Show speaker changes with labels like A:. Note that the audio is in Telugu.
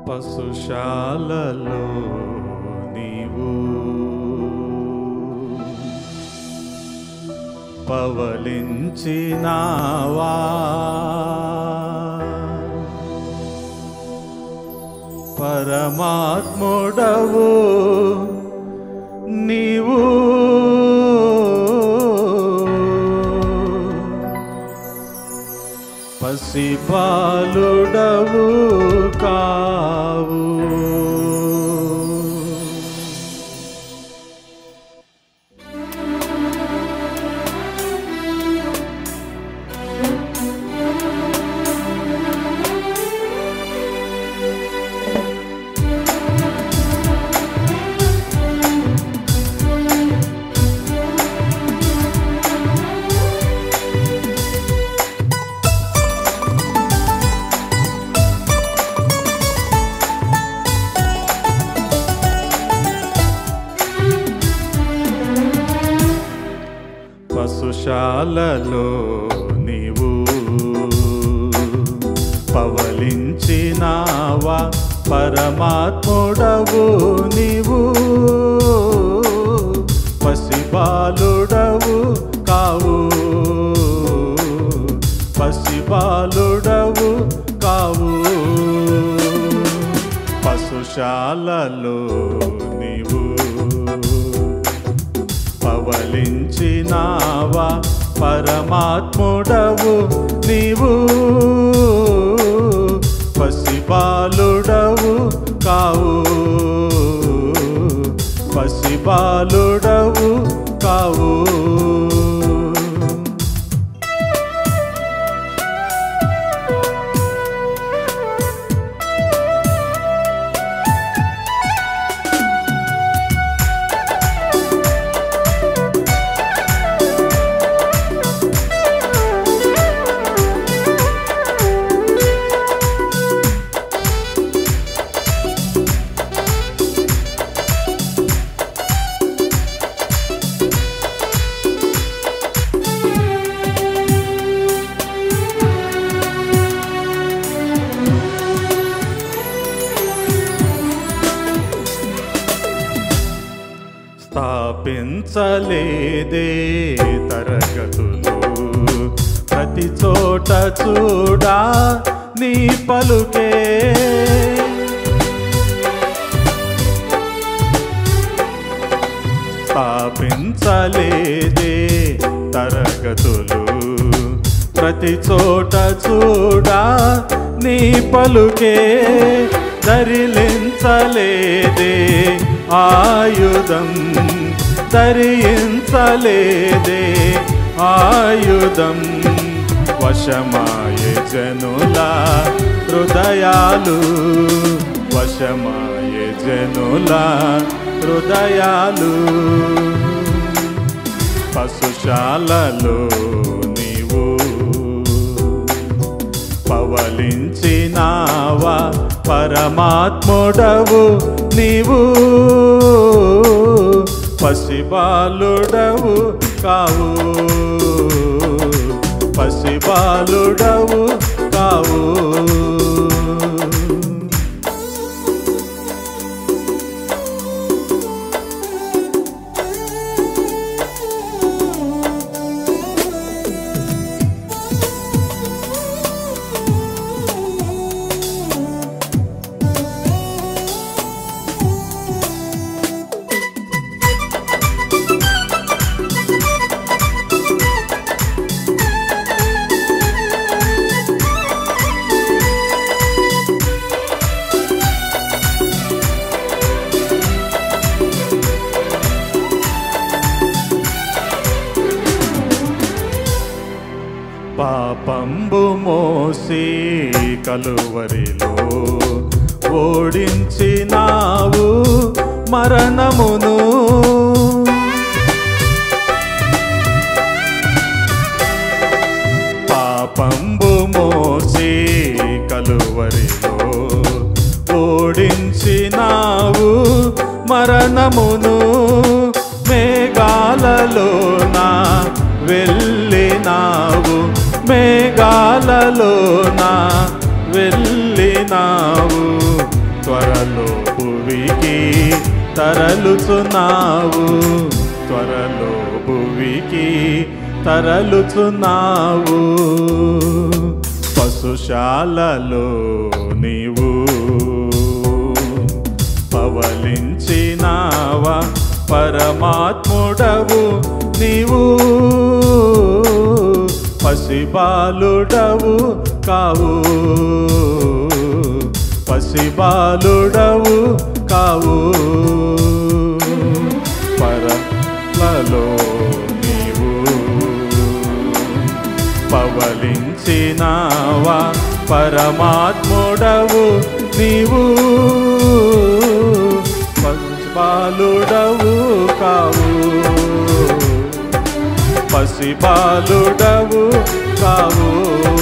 A: పశుశాలలో నీవు పవలించినావా పరమాత్ముడవు నీవు పసిపాలుడవు కావు పశుశాలలో నీవు పవలించినావా పరమాత్ముడవు నీవు పసిబాలుడవు కావు పసిబాలుడవు కావు పశుశాలలో నీవు పవలించినావా పరమాత్ముడవు నీవు పసిబాలుడవు కావు పసిబాలుడవు కావు స్థాపించలేదే తరగతులు ప్రతి చోట చూడా నీ పలుకే స్థాపించలేదే తరగతులు ప్రతి చోట చూడా నీ పలుకే ధరిలించలేదే ఆయుధం ధరించలేదే ఆయుధం వశమాయే జనుల హృదయాలు వశమాయే జనుల హృదయాలు పశుశాలలో నీవు పవలించినావా పరమాత్ముడవు నీవు పసిబాలుడవు కావు పసిబాలుడవు కావు పాపంబు మోసి కలువరిలో ఓడించినావు మరణమును పాపంబు మోసి కలువరిలో ఓడించినావు మరణమును మేఘాలలోన వెళ్ళినావు మేఘాలలోన వెళ్ళినావు భువికి తరలుచున్నావు త్వరలో భువికి తరలుచున్నావు పశుశాలలో నీవు పవలించినావా పరమాత్ముడవు నీవు పసిబాలుడవు కావు పసిబాలుడవు కావు పరలలో నీవు పవలించినావా పరమాత్ముడవు నీవు పసిబాలుడవు కావు పసిబాలుడవు కావు